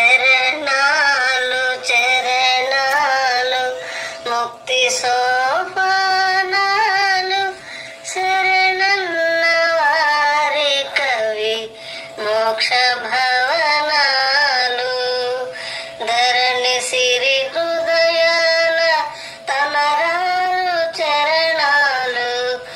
చరణాలు చరణాలు ముక్తి సోపానాలు శరణన్న వారి కవి మోక్ష భవనాలు ధరణి సిరి హృదయాల తమరాలు చరణాలు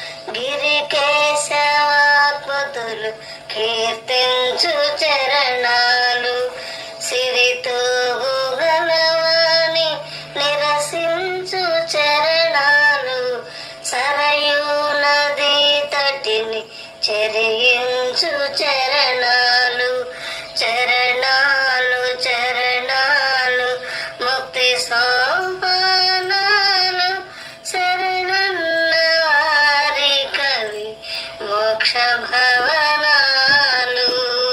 గిరికేశవాత్మతులు కీర్తించు చరణాలు సిరితో గలవాణి నిరసించు చరణాలు సరయూ నది తటిని చెరియించు చరణాలు చరణాలు చరణాలు ముక్తి సోపానాలు శరణన్న వారి కవి మోక్ష భవనాలు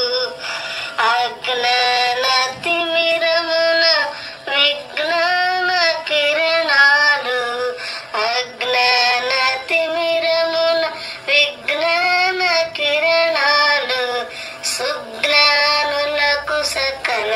అజ్ఞాన తిమిరమున విజ్ఞాన కిరణాలు అజ్ఞాన తిమిరమున విజ్ఞాన కిరణాలు సుజ్ఞానులకు సకల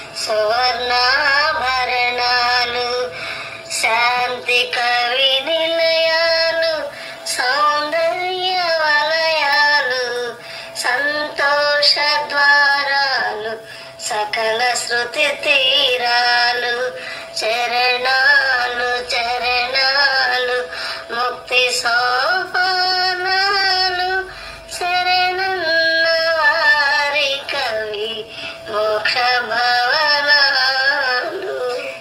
సువర్ణాభరణాలు శాంతి కవి నిలయాలు సౌందర్య వలయాలు సంతోష ద్వారాలు సకల శృతి తీరాలు చరణాలు చరణాలు ముక్తి సోపానాలు శరణన్న వారి కవి మోక్ష భవనాలు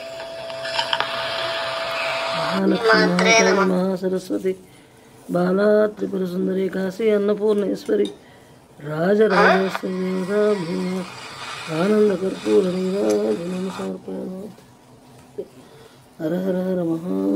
మహాలక్ష్మి మహాకాళి మహాసరస్వతి బాలా త్రిపుర సుందరి కాశీ అన్నపూర్ణేశ్వరి రాజరాజేశ్వరి ఆనంద కర్పూర నీరాజనం సమర్పయామి హర హర హర మహా